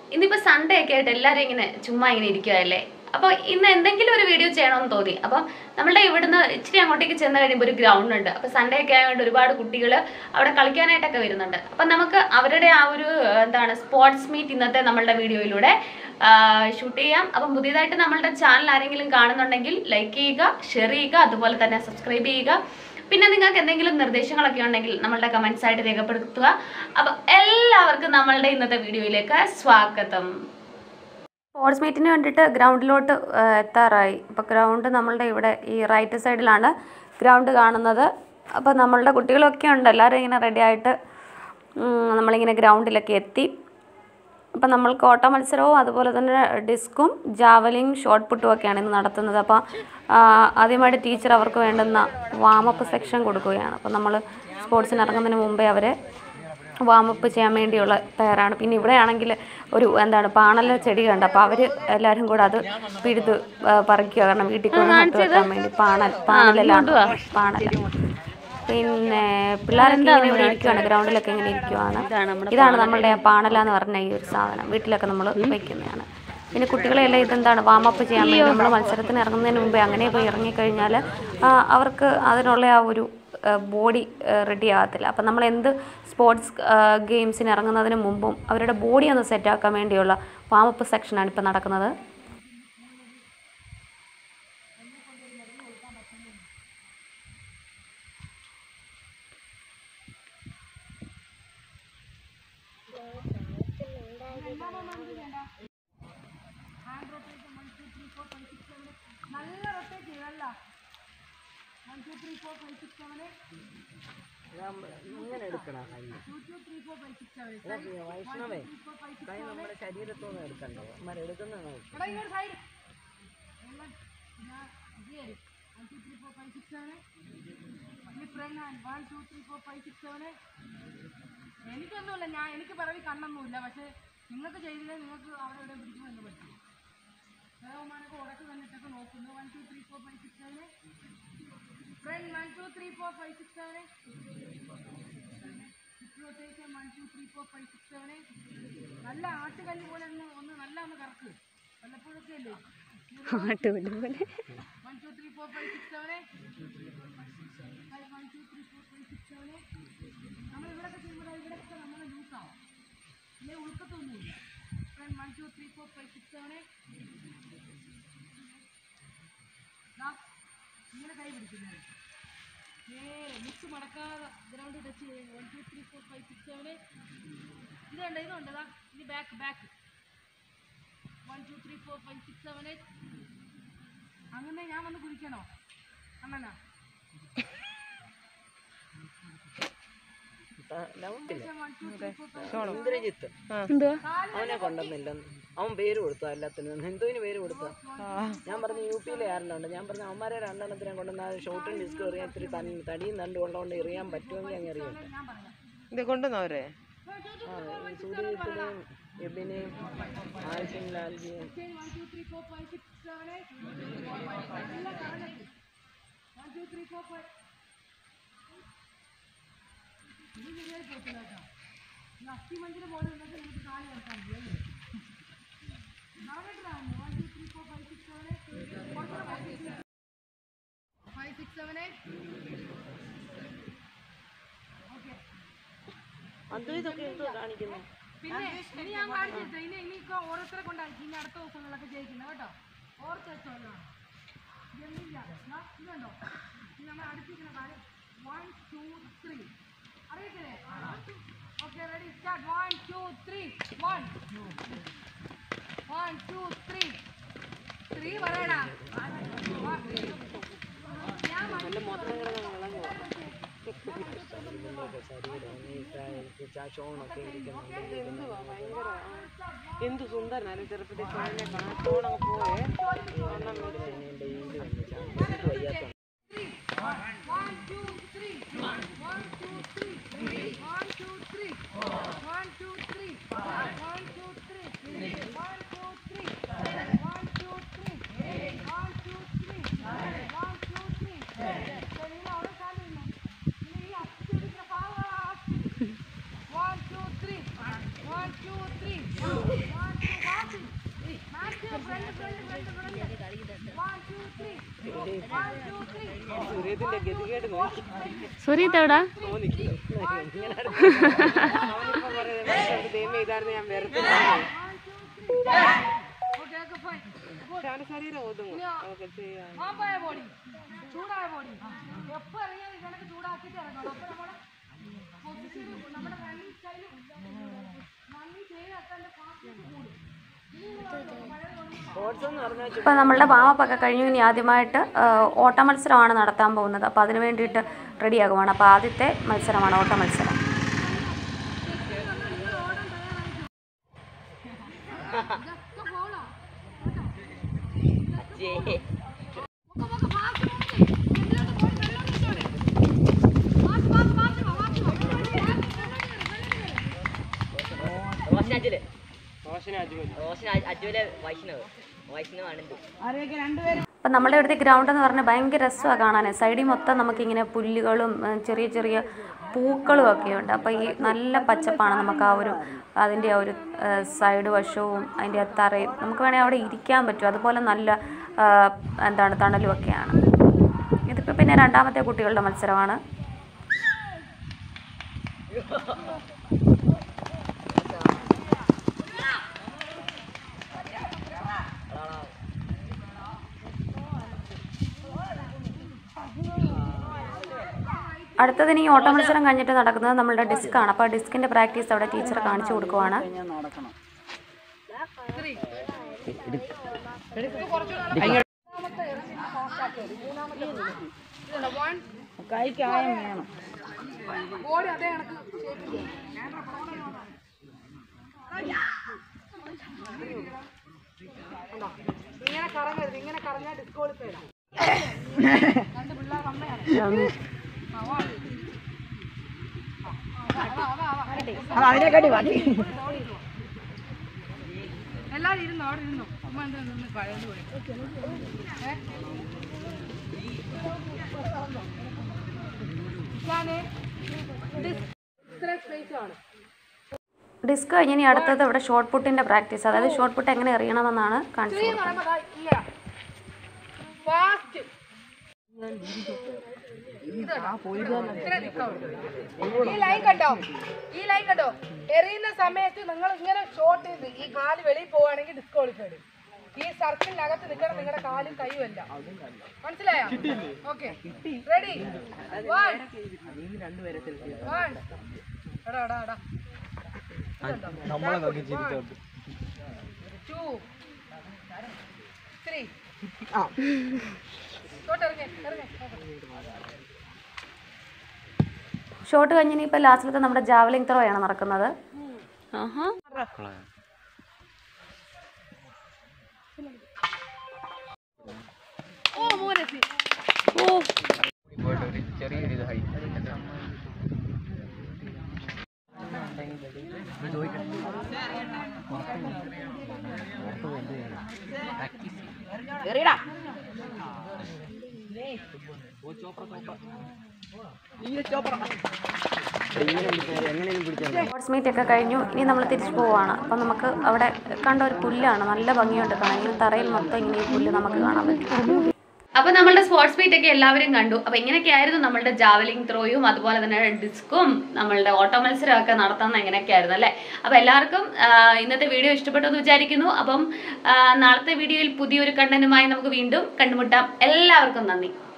ഇന്നിപ്പോൾ സൺഡേ ഒക്കെ ആയിട്ട് എല്ലാവരും ഇങ്ങനെ ചുമ്മാ ഇങ്ങനെ ഇരിക്കുകയല്ലേ അപ്പോൾ ഇന്ന് എന്തെങ്കിലും ഒരു വീഡിയോ ചെയ്യണമെന്ന് തോന്നി അപ്പം നമ്മളുടെ ഇവിടുന്ന് ഇച്ചിരി അങ്ങോട്ടേക്ക് ചെന്ന് കഴിയുമ്പോൾ ഒരു ഗ്രൗണ്ട് ഉണ്ട് അപ്പോൾ സൺഡേ ഒക്കെ ആയതുകൊണ്ട് ഒരുപാട് കുട്ടികൾ അവിടെ കളിക്കാനായിട്ടൊക്കെ വരുന്നുണ്ട് അപ്പം നമുക്ക് അവരുടെ ആ ഒരു ആ, എന്താണ് സ്പോർട്സ് മീറ്റ് ഇന്നത്തെ നമ്മളുടെ വീഡിയോയിലൂടെ ഷൂട്ട് ചെയ്യാം അപ്പം പുതിയതായിട്ട് നമ്മളുടെ ചാനൽ ആരെങ്കിലും കാണുന്നുണ്ടെങ്കിൽ ലൈക്ക് ചെയ്യുക ഷെയർ ചെയ്യുക അതുപോലെ തന്നെ സബ്സ്ക്രൈബ് ചെയ്യുക പിന്നെ നിങ്ങൾക്ക് എന്തെങ്കിലും നിർദ്ദേശങ്ങളൊക്കെ ഉണ്ടെങ്കിൽ നമ്മളുടെ കമൻസ് ആയിട്ട് രേഖപ്പെടുത്തുക അപ്പം എല്ലാവർക്കും നമ്മളുടെ ഇന്നത്തെ വീഡിയോയിലേക്ക് സ്വാഗതം സ്പോർട്സ് മീറ്റിന് വേണ്ടിയിട്ട് ഗ്രൗണ്ടിലോട്ട് ആ, എത്താറായി അപ്പോൾ ഗ്രൗണ്ട് നമ്മളുടെ ഇവിടെ ഈ റൈറ്റ് സൈഡിലാണ് ഗ്രൗണ്ട് കാണുന്നത് അപ്പോൾ നമ്മളുടെ കുട്ടികളൊക്കെ ഉണ്ട് എല്ലാവരും ഇങ്ങനെ റെഡി ആയിട്ട് ഉം, നമ്മളിങ്ങനെ ഗ്രൗണ്ടിലൊക്കെ എത്തി അപ്പം നമ്മൾക്ക് ഓട്ട മത്സരവും അതുപോലെ തന്നെ ഡിസ്കും ജാവലിംഗ് ഷോട്ട് പുട്ടും ഒക്കെയാണ് ഇന്ന് നടത്തുന്നത് അപ്പോൾ ആദ്യമായിട്ട് ടീച്ചർ അവർക്ക് വേണ്ടുന്ന വാമപ്പ് സെക്ഷൻ കൊടുക്കുകയാണ് അപ്പോൾ നമ്മൾ സ്പോർട്സിന് ഇറങ്ങുന്നതിന് മുമ്പേ അവരെ വാമപ്പ് ചെയ്യാൻ വേണ്ടിയുള്ള തയ്യാറാണ് പിന്നെ ഇവിടെ ആണെങ്കിൽ ഒരു എന്താണ് പാണല ചെടി കണ്ട് അപ്പോൾ അവർ എല്ലാവരും കൂടെ അത് പിഴുത് ആ, പറിക്കുക കാരണം വീട്ടിൽ കൊണ്ട് നട്ട് വെക്കാൻ വേണ്ടി പാണൽ പാണലാണ് പാണൽ പിന്നെ പിള്ളേരൊക്കെ ഇങ്ങനെ ഇവിടെ ഇരിക്കുവാണ് ഗ്രൗണ്ടിലൊക്കെ ഇങ്ങനെ ഇരിക്കുവാണ് ഇതാണ് നമ്മളുടെ പാണല എന്ന് പറഞ്ഞ ഈ ഒരു സാധനം വീട്ടിലൊക്കെ നമ്മൾ വെക്കുന്നതാണ് പിന്നെ കുട്ടികളെല്ലാം ഇതെന്താണ് വാമപ്പ് ചെയ്യാൻ വേണ്ടി നമ്മൾ മത്സരത്തിന് ഇറങ്ങുന്നതിന് മുമ്പേ അങ്ങനെ പോയി ഇറങ്ങിക്കഴിഞ്ഞാൽ ആ, അവർക്ക് അതിനുള്ള ആ ഒരു ബോഡി റെഡി ആകത്തില്ല അപ്പം നമ്മൾ എന്ത് സ്പോർട്സ് ഗെയിംസിന് ഇറങ്ങുന്നതിന് മുമ്പും അവരുടെ ബോഡി ഒന്ന് സെറ്റാക്കാൻ വേണ്ടിയുള്ള വാമപ്പ് സെക്ഷനാണ് ഇപ്പം നടക്കുന്നത് ഇങ്ങനെ എടുക്കണം കൈ വൈഷ്ണവേ കൈ നമ്മുടെ ശരീരത്തൊന്നും എടുക്കണ്ടേ അമ്മ എടുക്കുന്ന നോക്കി എനിക്കൊന്നുമില്ല ഞാൻ എനിക്ക് പിറവി കണ്ണൊന്നുമില്ല പക്ഷെ നിങ്ങൾക്ക് ചെയ്തില്ലേ നിങ്ങൾക്ക് അവിടെ ഇവിടെ പിടിച്ചു എന്ന് പറ്റും ദേവമാനൊക്കെ ഉടക്ക് തന്നിട്ടൊക്കെ നോക്കുന്നു one two three four five six seven front one two three four five six seven rotation one two three four five six seven നല്ല ആട്ടുകല്ല് പോലെ ഒന്ന് ഒന്ന് നല്ല ഒന്ന് കറക്ക് വല്ലപ്പോഴൊക്കെ അല്ലേ one two three four five six seven one two three four five six seven നമ്മൾ ഇവിടെയൊക്കെ ചെയ്യുമ്പോൾ ഇവിടെയൊക്കെ നമ്മൾ ലൂസാവും ഇല്ലേ ഉൾക്കത്തൊന്നുമില്ല front one two three four five six seven ഇങ്ങനെ കൈ പിടിക്കുന്നത് ഏ മിക്സ് മടക്കാതെ ഗ്രൗണ്ട് ടച്ച് ചെയ്യുന്നത് one two three four five six seven ഇതുണ്ട് ഇതുണ്ട് ദാ ഇനി back back one two three four five six seven eight അങ്ങനെ ഞാൻ വന്ന് കുടിക്കണോ അണ്ണനാ one two three four five Indrajith അവനെ കൊണ്ടുവന്നില്ല അവൻ പേര് കൊടുത്തു എല്ലാത്തിനും ഹിന്ദുവിന് പേര് കൊടുത്തു ഞാൻ പറഞ്ഞു യു പിയിലെ ആരെല്ലാം ഞാൻ പറഞ്ഞു അവന്മാരെ രണ്ടെണ്ണത്തിനെ കൊണ്ടുവന്ന ഷോട്ടും ഡിസ്കും എറിയാൻ ഇത്തിരി തനി തടിയും തണ്ടും ഉള്ളതുകൊണ്ട് എറിയാൻ പറ്റുമെങ്കിൽ അങ്ങ് എറിയട്ടെ ഇത് കൊണ്ടുവന്നവരെ ആ ഈ സൂര്യജിത്തിനെയും എബിനെയും ആൽഫിൻ ലാൽജിയും one two three four five six seven eight one two three four five ഇത് ശരിയായി പോയിട്ടില്ല കേട്ടോ ഈ അസ്ഥിമഞ്ചിന് പോലെ ഉണ്ടെങ്കിൽ നമുക്ക് കാല് കിടക്കാൻ മതി അല്ലേ one two three four five six seven five six seven okay അദ്വൈതൊക്കെ എന്തോ കാണിക്കുന്നു പിന്നെ ഇനി ഞാൻ കാണിച്ചു തരാം. ഇനി ഇനിയിപ്പോ ഓരോരുത്തരെ കൊണ്ടായിരിക്കും ഇനി അടുത്ത ദിവസങ്ങളിലൊക്കെ ജയിക്കുന്നത് കേട്ടോ ഓർത്ത് വെച്ചോളാം ഇതൊന്നുമില്ല എന്നാ, ഇതുണ്ടോ ഇനി നമ്മൾ അടുപ്പിക്കുന്ന കാര്യം വൺ ടു ത്രീ അറിയത്തില്ലേ okay ready start one two three one one two three three പറയടാ ഞാൻ ഷോണൊക്കെ ഇരിക്കുന്നുണ്ട് എന്ത് സുന്ദരനാണ് ചെറുപ്പത്തിൽ ഷോണിനെ കാണാൻ ഷോണങ്ങ് പോയേ ഡെയിലി വന്ന് ചാടി വയ്യാത്ത One, two, three. One, two, three. One, two, three. One, two, three. One, two, three. One, two, three. One, two, three. One, two, three. One, two, three. ശരി, ഇനി അവിടെ കാല് നിന്നോ. ഇനി ഈ അസ്ഥി എടുക്കുന്ന പാവങ്ങളാ. One, two, three. One, two, three. One, സൂര്യത്തിന്റെ ഗതികേട് നോക്കി സുരീത്ത് എവിടാ തോന്നിക്കുന്നു ഇങ്ങനെ അവനിപ്പോ പറയുന്നത് ദൈവം ഇതായിരുന്നു ഞാൻ വെറുതെ പക്ഷെ അവന്റെ ശരീരം ഒതുങ്ങും നമുക്ക് ചെയ്യാം പാമ്പായ ബോഡി ചൂടായ ബോഡി എപ്പോ ഇറങ്ങിയാൽ ഇതൊക്കെ ചൂടാക്കിയിട്ട് ഇറങ്ങണം അപ്പൊ നമ്മളെ പൊസിഷൻ നമ്മുടെ റണ്ണിങ് സ്റ്റൈലും റണ്ണിങ് ചെയ്താൽ ഫാസ്റ്റ് കൂടും സ്പോർട്സ് എന്ന് പറഞ്ഞാൽ ഇപ്പോൾ നമ്മളുടെ വാമപ്പൊക്കെ കഴിഞ്ഞു ഇനി ആദ്യമായിട്ട് ആ, ഓട്ട മത്സരമാണ് നടത്താൻ പോകുന്നത് അപ്പോൾ അതിന് വേണ്ടിയിട്ട് റെഡിയാകുവാണ് അപ്പോൾ ആദ്യത്തെ മത്സരമാണ് ഓട്ട മത്സരം റോഷൻ അജുല് റോഷനെ അജുമതി റോഷൻ അജുല് വൈഷ്ണവ് വൈഷ്ണവ് ആനന്ദ് അപ്പം നമ്മുടെ ഇവിടുത്തെ ഗ്രൗണ്ട് എന്ന് പറഞ്ഞാൽ ഭയങ്കര രസമാണ് കാണാൻ സൈഡിൽ മൊത്തം നമുക്കിങ്ങനെ പുല്ലുകളും ഏ, ചെറിയ ചെറിയ പൂക്കളും ഒക്കെ ഉണ്ട് അപ്പോൾ ഈ നല്ല പച്ചപ്പാണ് നമുക്ക് ആ ഒരു അതിൻ്റെ ആ ഒരു ഏ, സൈഡ് വശവും അതിൻ്റെ ആ തറയും നമുക്ക് വേണമെങ്കിൽ അവിടെ ഇരിക്കാൻ പറ്റും അതുപോലെ നല്ല ആ, എന്താണ് തണലും ഒക്കെയാണ് ഇതിപ്പോൾ പിന്നെ രണ്ടാമത്തെ കുട്ടികളുടെ മത്സരമാണ് അടുത്തതിന് ഈ ഓട്ട മത്സരം കഴിഞ്ഞിട്ട് നടക്കുന്നത് നമ്മളുടെ ഡിസ്ക്കാണ് അപ്പോൾ ആ ഡിസ്കിൻ്റെ പ്രാക്ടീസ് അവിടെ ടീച്ചർ കാണിച്ചു കൊടുക്കുവാണ് ബോഡി അതേ കണക്ക് ഇങ്ങനെ കറങ്ങരുത് ഇങ്ങനെ കറങ്ങാൻ ഡിസ്ക്വാളിഫൈഡ് രണ്ട് പിള്ളേർ അമ്മയാണ് ആ, വാ. ആ, അതാ, അതാ, അതാ. എല്ലാരും ഇരുന്നോ അവിടെ ഇരുന്നോ അമ്മ എന്താ നിന്ന് പഴയത് പോയി ഏ? ഞാന് ഡിസ്- ഇത്ര സ്പേസ് ആണ് ഡിസ്ക് കഴിഞ്ഞ് ഇനി അടുത്തത് ഇവിടെ ഷോർട്ട് പുട്ടിൻ്റെ പ്രാക്ടീസ് അതായത് ഷോർട്ട് പുട്ട് എങ്ങനെ എറിയണമെന്നാണ് കാണിച്ചു ത്രീ എന്ന് കൊടുക്കുന്നത് പറയുമ്പോ ദാ ഇല്ല ഫാസ്റ്റ് ഈ ലൈൻ കണ്ടോ ഈ ലൈൻ കണ്ടോ എറിയുന്ന സമയത്ത് നിങ്ങൾ ഇങ്ങനെ ഷോട്ട് ചെയ്ത് ഈ കാല് വെളിയിൽ പോവുകയാണെങ്കിൽ ഡിസ്ക്വാളിഫൈഡ് ഈ സർക്കിളിനകത്ത് നിൽക്കണം നിങ്ങളുടെ കാലും കൈയും എല്ലാം മനസ്സിലായോ ഓക്കെ റെഡി വൺ വൺ എടാ എടാ എടാ നമ്മളെ നോക്കി ചിരിച്ചോണ്ട് ടു ത്രീ ഇങ്ങോട്ട് ഇറങ്ങി ഇറങ്ങി ഷോട്ട് കഴിഞ്ഞ് ഇനി ഇപ്പോൾ ലാസ്റ്റിലത്തെ നമ്മുടെ ജാവലിംഗ് ത്രോ ആണ് നടക്കുന്നത് ഓ മൂരസി സ്പോർട്സ് മീറ്റ് ഒക്കെ കഴിഞ്ഞു ഇനി നമ്മൾ തിരിച്ചു പോവുകയാണ് അപ്പം നമുക്ക് അവിടെ കണ്ട ഒരു പുല്ലാണ് നല്ല ഭംഗിയുണ്ട് കാണാൻ ഇങ്ങനെ തറയിൽ മൊത്തം ഇങ്ങനെ ഈ പുല്ല് നമുക്ക് കാണാൻ പറ്റും അപ്പൊ നമ്മളുടെ സ്പോർട്സ് മീറ്റ് ഒക്കെ എല്ലാവരും കണ്ടു അപ്പൊ ഇങ്ങനെയൊക്കെയായിരുന്നു നമ്മളുടെ ജാവലിംഗ് ത്രോയും അതുപോലെ തന്നെ ഡിസ്കും നമ്മളുടെ ഓട്ടോ മത്സരം ഒക്കെ നടത്തുന്ന ഇങ്ങനെയൊക്കെയായിരുന്നു അല്ലേ അപ്പൊ എല്ലാവർക്കും ആ, ഇന്നത്തെ വീഡിയോ ഇഷ്ടപ്പെട്ടു എന്ന് വിചാരിക്കുന്നു അപ്പം ആ, നാളത്തെ വീഡിയോയിൽ പുതിയൊരു കണ്ടന്റുമായി നമുക്ക് വീണ്ടും കണ്ടുമുട്ടാം എല്ലാവർക്കും നന്ദി